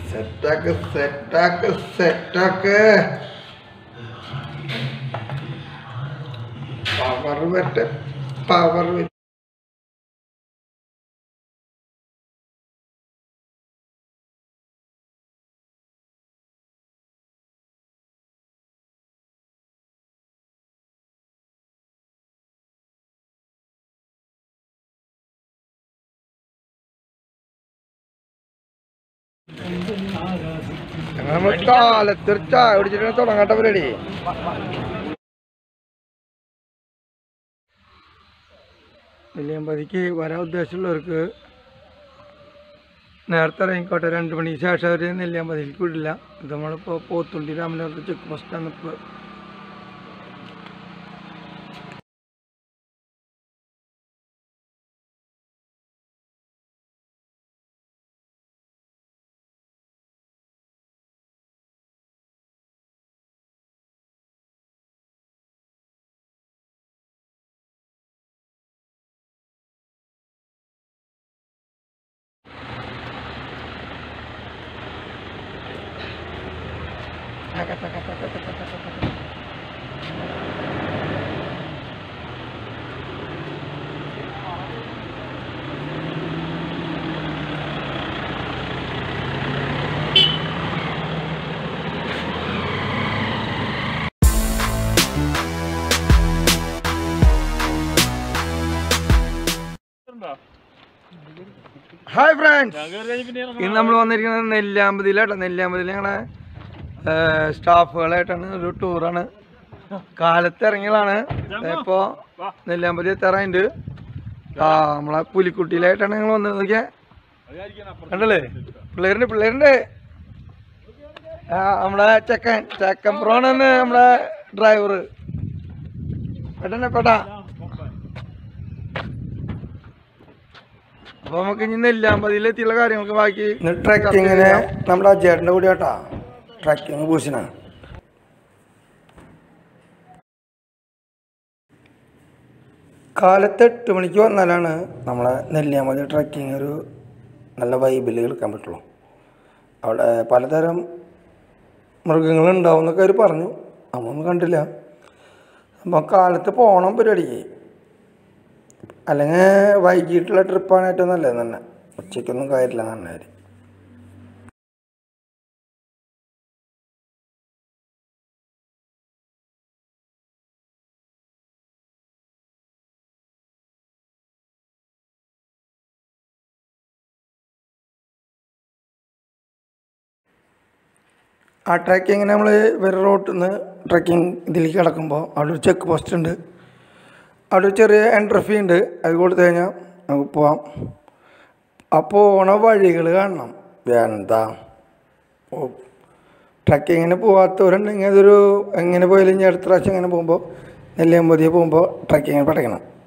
സെറ്റാക്ക് സെറ്റാക്ക് സെറ്റാക്ക് power വരട്ടെ power നമ്മൾ കാലത്തൊരു ചായ കുടിച്ചിട്ട് തുടങ്ങാട്ട പരിപാടി നെല്ലിയമ്പതിക്ക് വരാൻ ഉദ്ദേശമുള്ളവർക്ക് നേരത്തെ ഇറങ്ങിക്കോട്ടെ രണ്ട് മണിക്ക് ശേഷം അവർ നെല്ലിയമ്പതിക്ക് വിടില്ല ഇത് നമ്മളിപ്പോൾ പോത്തുണ്ടി രാമനഗരത്തെ ചെക്ക് പോസ്റ്റാണ് ഇപ്പോൾ ഹായ് ഫ്രണ്ട്സ് ഇന്ന് നമ്മൾ വന്നിരിക്കുന്നത് നെല്ലിയാമ്പതിയിലാട്ടോ നെല്ലിയാമ്പതിയിൽ ഞങ്ങളെ സ്റ്റാഫുകളായിട്ടാണ് ഒരു ടൂറാണ് കാലത്ത് ഇറങ്ങിയതാണ് ഇപ്പോൾ നെല്ലിയാമ്പതി എത്താറായിട്ടുണ്ട് ആ നമ്മളെ പുലിക്കുട്ടിയിലായിട്ടാണ് ഞങ്ങൾ വന്നത് നോക്കിയാ കണ്ടല്ലേ പിള്ളേരുണ്ട് പിള്ളേരുണ്ട് ആ നമ്മളെ ചെക്കൻ ചെക്കൻ പ്രോണെന്ന് നമ്മളെ ഡ്രൈവർ പെട്ടെന്നെ പെട്ടാ അപ്പൊ നമുക്ക് ഇനി നെല്ലാമ്പതിയിൽ എത്തിയുള്ള കാര്യങ്ങൾക്ക് ബാക്കി ട്രക്കിങ്ങിന് നമ്മുടെ അജേട്ടൻ്റെ കൂടെ കേട്ടാ ട്രക്കിങ് പൂശിന കാലത്ത് എട്ട് മണിക്ക് വന്നാലാണ് നമ്മളെ നെല്ലിയാമ്പതി ട്രക്കിങ് ഒരു നല്ല വൈബിൽ എടുക്കാൻ പറ്റുള്ളൂ അവിടെ പലതരം മൃഗങ്ങളുണ്ടാവും എന്നൊക്കെ അവർ പറഞ്ഞു നമ്മളൊന്നും കണ്ടില്ല അപ്പം കാലത്ത് പോകണം പരിപാടിക്ക് അല്ലെങ്കിൽ വൈകിട്ടുള്ള ട്രിപ്പാണ് ഏറ്റവും നല്ലത് തന്നെ ഉച്ചയ്ക്കൊന്നും കാര്യമില്ല തന്നെ കാര്യം ആ ട്രക്കിങ്ങിന് നമ്മൾ വേറെ റോട്ടിൽ നിന്ന് ട്രക്കിംഗ് ഇതിലേക്ക് കിടക്കുമ്പോൾ അവിടെ ഒരു ചെക്ക് പോസ്റ്റ് ഉണ്ട് അവിടെ ഒരു ചെറിയ എൻട്രി ഫീ ഉണ്ട് അത് കൊടുത്തു കഴിഞ്ഞാൽ നമുക്ക് പോവാം ആ പോണ വഴികൾ കാണണം എന്താ ഓ ട്രക്കിങ്ങിന് പോകാത്തവരുണ്ടെങ്കിൽ അതൊരു എങ്ങനെ പോയാലും ഇനി അടുത്ത പ്രാവശ്യം ഇങ്ങനെ പോകുമ്പോൾ നെല്ലിയാമ്പതിയെ പോകുമ്പോൾ ട്രക്കിങ്ങിന് പഠിക്കണം